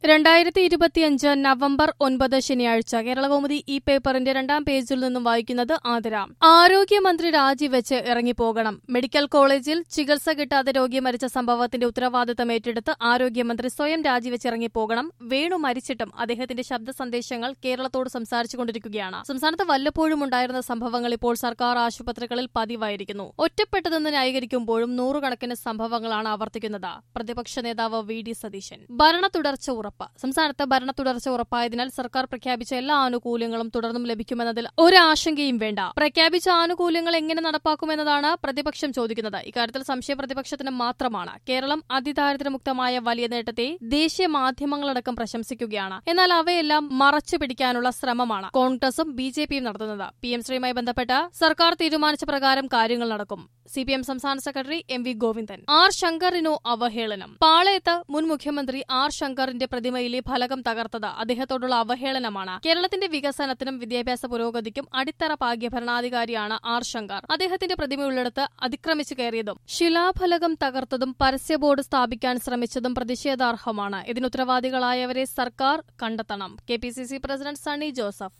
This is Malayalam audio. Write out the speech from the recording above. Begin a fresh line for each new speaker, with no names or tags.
രണ്ടായിരത്തി ഇരുപത്തിയഞ്ച് നവംബർ ഒൻപത് ശനിയാഴ്ച കേരളകൗമുദി ഈ പേപ്പറിന്റെ രണ്ടാം പേജിൽ നിന്നും വായിക്കുന്നത് ആതിര ആരോഗ്യമന്ത്രി രാജിവെച്ച് ഇറങ്ങിപ്പോകണം മെഡിക്കൽ കോളേജിൽ ചികിത്സ കിട്ടാതെ രോഗി മരിച്ച സംഭവത്തിന്റെ ഉത്തരവാദിത്തം ഏറ്റെടുത്ത് ആരോഗ്യമന്ത്രി സ്വയം രാജിവെച്ച് ഇറങ്ങിപ്പോകണം വേണു മരിച്ചിട്ടും അദ്ദേഹത്തിന്റെ ശബ്ദ സന്ദേശങ്ങൾ കേരളത്തോട് സംസാരിച്ചുകൊണ്ടിരിക്കുകയാണ് സംസ്ഥാനത്ത് വല്ലപ്പോഴും ഉണ്ടായിരുന്ന സംഭവങ്ങൾ ഇപ്പോൾ സർക്കാർ ആശുപത്രികളിൽ പതിവായിരിക്കുന്നു ഒറ്റപ്പെട്ടതെന്ന് ന്യായീകരിക്കുമ്പോഴും നൂറുകണക്കിന് സംഭവങ്ങളാണ് ആവർത്തിക്കുന്നത് പ്രതിപക്ഷ നേതാവ് വി ഡി സതീശൻ ഭരണ തുടർച്ച ഉറപ്പ് സംസ്ഥാനത്ത് ഭരണ തുടർച്ച ഉറപ്പായതിനാൽ സർക്കാർ പ്രഖ്യാപിച്ച എല്ലാ ആനുകൂല്യങ്ങളും തുടർന്നും ലഭിക്കുമെന്നതിൽ ഒരാശങ്കയും വേണ്ട പ്രഖ്യാപിച്ച ആനുകൂല്യങ്ങൾ എങ്ങനെ നടപ്പാക്കുമെന്നതാണ് പ്രതിപക്ഷം ചോദിക്കുന്നത് ഇക്കാര്യത്തിൽ സംശയ പ്രതിപക്ഷത്തിന് മാത്രമാണ് കേരളം അതിദാരിദ്ര്യമുക്തമായ വലിയ നേട്ടത്തെ ദേശീയ മാധ്യമങ്ങളടക്കം പ്രശംസിക്കുകയാണ് എന്നാൽ അവയെല്ലാം മറച്ചു പിടിക്കാനുള്ള ശ്രമമാണ് കോൺഗ്രസും ബി ജെ പിയും നടത്തുന്നത് പി എം ശ്രീയുമായി ബന്ധപ്പെട്ട് സർക്കാർ തീരുമാനിച്ച പ്രകാരം കാര്യങ്ങൾ നടക്കും സി പി എം സംസ്ഥാന secretary M V Govindan R ശങ്കറിനോ അവഹേളനം പാളയത്ത് മുൻ മുഖ്യമന്ത്രി ആർ ശങ്കറിന്റെ പ്രതിമയിലെ ഫലകം തകർത്തത് അദ്ദേഹത്തോടുള്ള അവഹേളനമാണ് കേരളത്തിന്റെ വികസനത്തിനും വിദ്യാഭ്യാസ പുരോഗതിക്കും അടിത്തറ പാകിയ ഭരണാധികാരിയാണ് ആർ ശങ്കർ അദ്ദേഹത്തിന്റെ പ്രതിമയുള്ളിടത്ത് അതിക്രമിച്ചു കയറിയതും ശിലാഫലകം തകർത്തതും പരസ്യ ബോർഡ് സ്ഥാപിക്കാൻ ശ്രമിച്ചതും പ്രതിഷേധാർഹമാണ് ഇതിനുത്തരവാദികളായവരെ സർക്കാർ കണ്ടെത്തണം K P C C president Sunny Joseph